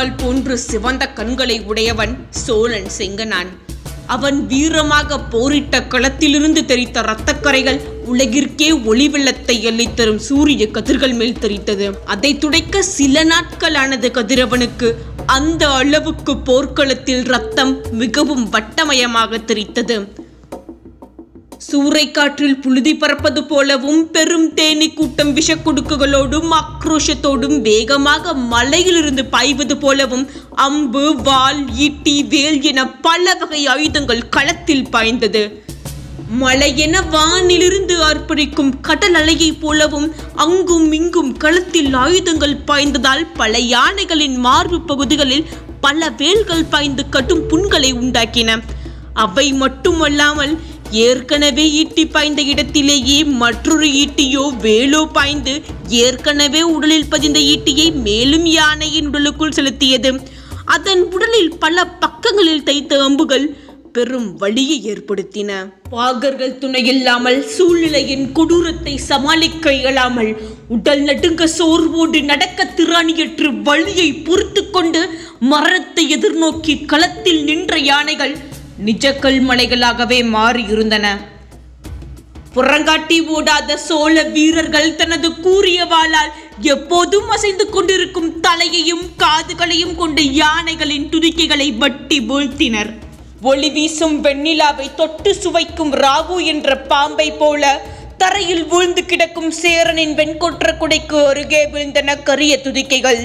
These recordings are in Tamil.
தாஜ்மஹால் போன்று சிவந்த கண்களை உடையவன் சோழன் செங்கனான் அவன் வீரமாக போரிட்ட களத்திலிருந்து தெரித்த இரத்தக்கரைகள் உலகிற்கே ஒளி வெள்ளத்தை எல்லித் தரும் சூரிய கதிர்கள் மேல் தெரித்தது அதை துடைக்க சில நாட்கள் ஆனது கதிரவனுக்கு அந்த அளவுக்கு போர்க்களத்தில் ரத்தம் மிகவும் வட்டமயமாக தெரித்தது சூறைக்காற்றில் புழுதி பறப்பது போலவும் பெரும் தேனி கூட்டம் விஷக்குடுக்குகளோடும் ஆக்ரோஷத்தோடும் வேகமாக மலையிலிருந்து பாய்வது போலவும் அம்பு வாள் ஈட்டி வேல் என பல வகை ஆயுதங்கள் களத்தில் பாய்ந்தது மலையென வானிலிருந்து ஆர்ப்பரிக்கும் கடல் அலையைப் போலவும் அங்கும் இங்கும் களத்தில் ஆயுதங்கள் பாய்ந்ததால் பல யானைகளின் மார்பு பகுதிகளில் பல வேல்கள் பாய்ந்து கடும் புண்களை உண்டாக்கின அவை மட்டுமல்லாமல் ஏற்கனவே ஈட்டி பாய்ந்த இடத்திலேயே மற்றொரு ஈட்டியோ வேலோ பாய்ந்து ஏற்கனவே உடலில் பதிந்த ஈட்டியை மேலும் யானையின் உடலுக்குள் செலுத்தியது அதன் உடலில் பல பக்கங்களில் தைத்த அம்புகள் பெரும் வலியை ஏற்படுத்தின பாகர்கள் துணையில்லாமல் சூழ்நிலையின் கொடூரத்தை சமாளிக்க இயலாமல் உடல் நடுங்க சோர்வோடு நடக்க திராணியற்று வலியை பொறுத்து கொண்டு மரணத்தை எதிர்நோக்கி களத்தில் நின்ற யானைகள் நிஜக்கல் மலைகளாகவே மாறியிருந்தன புறங்காட்டி ஓடாத சோழ வீரர்கள் தனது கூறிய வாளால் எப்போதும் அசைந்து கொண்டிருக்கும் தலையையும் காதுகளையும் கொண்டு யானைகளின் துதிக்கைகளை வட்டி வீழ்த்தினர் ஒளி வீசும் வெண்ணிலாவை தொட்டு சுவைக்கும் ராகு என்ற பாம்பை போல தரையில் வீழ்ந்து கிடக்கும் சேரனின் வெண்கொற்ற குடைக்கு அருகே விழுந்தன கரிய துதிக்கைகள்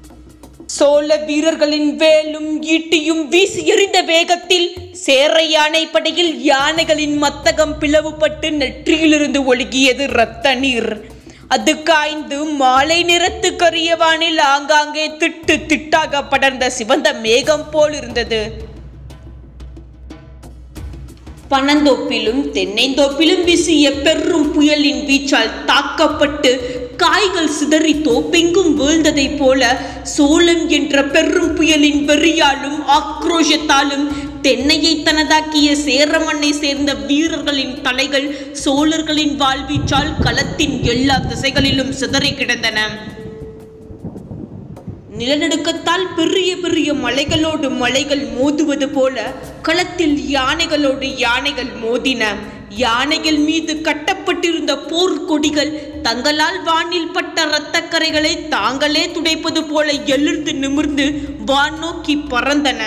சோழ வீரர்களின் வேலும் ஈட்டியும் வீசி எறிந்த வேகத்தில் சேர யானை படையில் யானைகளின் மத்தகம் பிளவுபட்டு நெற்றியிலிருந்து ஒழுகியது இரத்த நீர் அது காய்ந்து மாலை நிறத்து கரியவானில் ஆங்காங்கே திட்டு திட்டாக படர்ந்த சிவந்த மேகம் போல் இருந்தது பனந்தோப்பிலும் தென்னைந்தோப்பிலும் வீசிய பெரும் புயலின் வீச்சால் தாக்கப்பட்டு காய்கள் சிதறி தோப்பெங்கும் வீழ்ந்ததைப் போல சோளம் என்ற பெரும் புயலின் வெறியாலும் ஆக்ரோஷத்தாலும் தென்னையை தனதாக்கிய சேர மண்ணை சேர்ந்த வீரர்களின் தலைகள் சோழர்களின் வாழ்வீச்சால் களத்தின் எல்லா திசைகளிலும் சிதறி கிடந்தன நிலநடுக்கத்தால் பெரிய பெரிய மலைகளோடு மலைகள் மோதுவது போல களத்தில் யானைகளோடு யானைகள் மோதின யானைகள் மீது கட்டப்பட்டிருந்த போர் கொடிகள் தங்களால் வானில் பட்ட இரத்தக்கரைகளை தாங்களே துடைப்பது போல எழுந்து நிமிர்ந்து வான் நோக்கி பறந்தன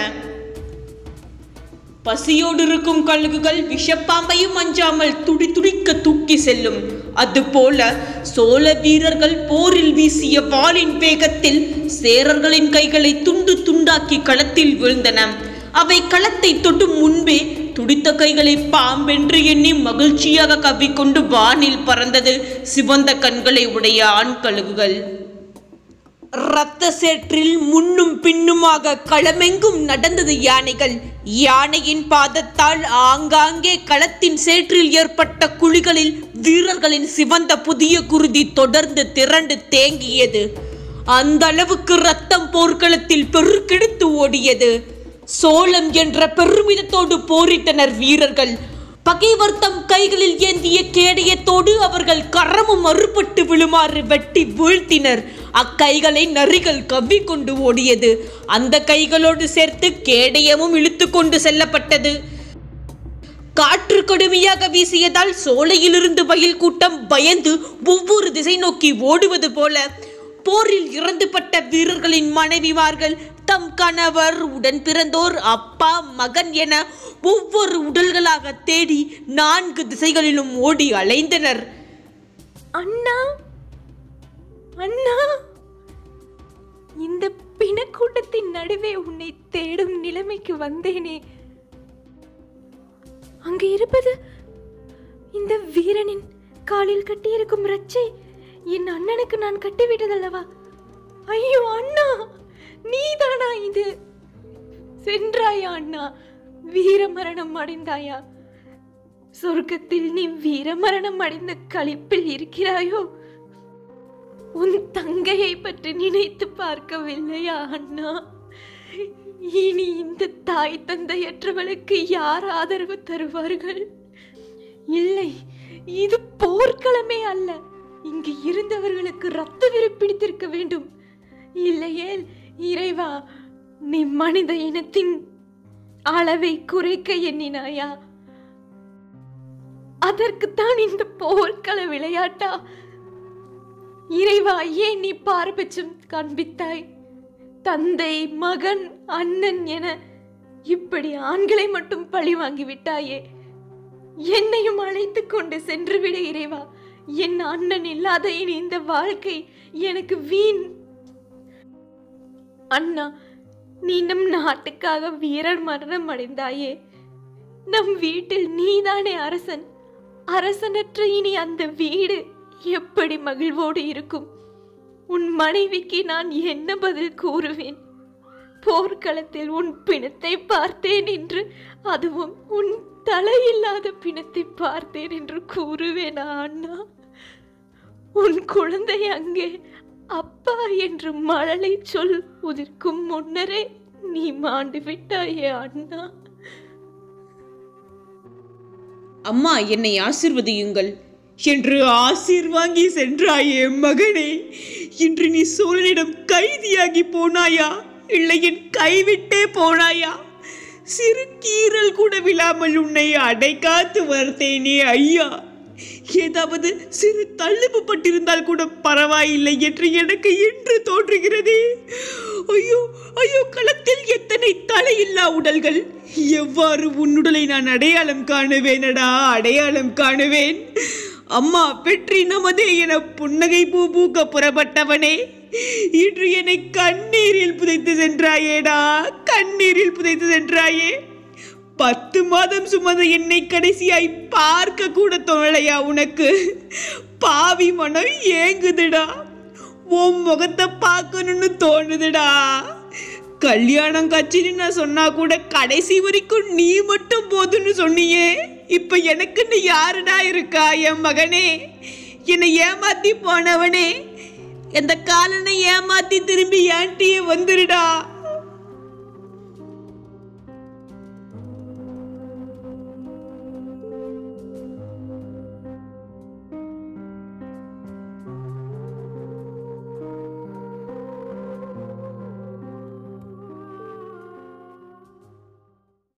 பசியோடு இருக்கும் கழுகுகள் விஷப்பாம்பையும் அஞ்சாமல் துடி துடிக்க தூக்கி செல்லும் அதுபோல சோழ வீரர்கள் போரில் வீசிய வாளின் வேகத்தில் சேரர்களின் கைகளை துண்டு துண்டாக்கி களத்தில் வீழ்ந்தன அவை களத்தை தொடும் முன்பே துடித்த கைகளை பாம்பென்று எண்ணி மகிழ்ச்சியாக கவ்விக்கொண்டு வானில் பறந்தது சிவந்த கண்களை உடைய ஆண் கழுகுகள் இரத்த சேற்றில் முன்னும் பின்னுமாக களமெங்கும் நடந்தது யானைகள் யானையின் பாதத்தால் ஆங்காங்கே களத்தின் சேற்றில் ஏற்பட்ட குழிகளில் வீரர்களின் சிவந்த புதிய குருதி தொடர்ந்து திரண்டு தேங்கியது அந்த அளவுக்கு ரத்தம் போர்க்களத்தில் பெருக்கெடுத்து ஓடியது சோளம் என்ற பெருமிதத்தோடு போரிட்டனர் வீரர்கள் பகைவர் தம் கைகளில் ஏந்திய கேடயத்தோடு அவர்கள் கரமும் அறுபட்டு விழுமாறு வெட்டி வீழ்த்தினர் அக்கைகளை நரிகள் கவ்விக்கொண்டு ஓடியது அந்த கைகளோடு சேர்த்து கேடயமும் இழுத்து கொண்டு செல்லப்பட்டது காற்று கடுமையாக வீசியதால் சோலையிலிருந்து வயல் கூட்டம் பயந்து ஒவ்வொரு திசை நோக்கி ஓடுவது போல போரில் இறந்துபட்ட வீரர்களின் மனைவிமார்கள் தம் கணவர் உடன் பிறந்தோர் அப்பா மகன் என ஒவ்வொரு உடல்களாக தேடி நான்கு திசைகளிலும் ஓடி அலைந்தனர் அண்ணா அண்ணா இந்த பிணக்கூட்டத்தின் நடுவே உன்னை தேடும் நிலைமைக்கு வந்தேனே அங்கு இருப்பது இந்த வீரனின் காலில் கட்டியிருக்கும் ரச்சை என் அண்ணனுக்கு நான் கட்டிவிட்டதல்லவா ஐயோ அண்ணா நீதானா இது சென்றாயா அண்ணா வீரமரணம் அடைந்தாயா சொர்க்கத்தில் நீ வீரமரணம் அடைந்த களிப்பில் இருக்கிறாயோ உன் தங்கையை பற்றி நினைத்து பார்க்கவில்லையா அண்ணா இனி இந்த தாய் தந்தையற்றவளுக்கு யார் ஆதரவு தருவார்கள் இல்லை இது போர்க்களமே அல்ல இங்கு இருந்தவர்களுக்கு ரத்த வெறி பிடித்திருக்க வேண்டும் இல்லையேல் இறைவா நீ மனித இனத்தின் அளவை குறைக்க எண்ணினாயா அதற்குத்தான் இந்த போர்க்கள விளையாட்டா இறைவா ஏன் நீ பாரபட்சம் காண்பித்தாய் தந்தை மகன் அண்ணன் என இப்படி ஆண்களை மட்டும் பழி வாங்கி விட்டாயே என்னையும் அழைத்து கொண்டு சென்று விட இறைவா என் அண்ணன் இல்லாத இனி இந்த வாழ்க்கை எனக்கு வீண் அண்ணா நீ நம் நாட்டுக்காக வீரர் மரணம் அடைந்தாயே நம் வீட்டில் நீதானே அரசன் அரசனற்ற இனி அந்த வீடு எப்படி மகிழ்வோடு இருக்கும் உன் மனைவிக்கு நான் என்ன பதில் கூறுவேன் போர்க்களத்தில் உன் பிணத்தை பார்த்தேன் என்று அதுவும் உன் தலையில்லாத பிணத்தை பார்த்தேன் என்று கூறுவேனா அண்ணா உன் குழந்தை அங்கே அப்பா என்று மழலை சொல் உதிர்க்கும் முன்னரே நீ மாண்டு விட்டாயே அண்ணா அம்மா என்னை ஆசிர்வதியுங்கள் என்று ஆசீர் வாங்கி சென்றாயே மகனே இன்று நீ சோழனிடம் கைதியாகி போனாயா இல்லை என் கைவிட்டே போனாயா சிறு கீறல் கூட விழாமல் உன்னை அடைக்காத்து வர்த்தேனே ஐயா ஏதாவது சிறு தள்ளுப்பு பட்டிருந்தால் கூட பரவாயில்லை என்று எனக்கு இன்று தோன்றுகிறதே ஐயோ ஐயோ களத்தில் எத்தனை தலையில்லா உடல்கள் எவ்வாறு உன்னுடலை நான் அடையாளம் காணுவேனடா அடையாளம் காணுவேன் அம்மா வெற்றி நமதே என புன்னகை பூ பூக்க புறப்பட்டவனே இன்று என்னை கண்ணீரில் புதைத்து சென்றாயேடா கண்ணீரில் புதைத்து சென்றாயே பத்து மாதம் சுமந்த என்னை கடைசியாய் பார்க்க கூட தோணலையா உனக்கு பாவி மனம் ஏங்குதுடா உன் முகத்தை பார்க்கணும்னு தோணுதுடா கல்யாணம் கட்சின்னு நான் சொன்னா கூட கடைசி வரைக்கும் நீ மட்டும் போதும்னு சொன்னியே இப்ப எனக்குன்னு யாருடா இருக்கா என் மகனே என்னை ஏமாத்தி போனவனே இந்த காலனை ஏமாத்தி திரும்பி ஏன்ட்டியே வந்துருடா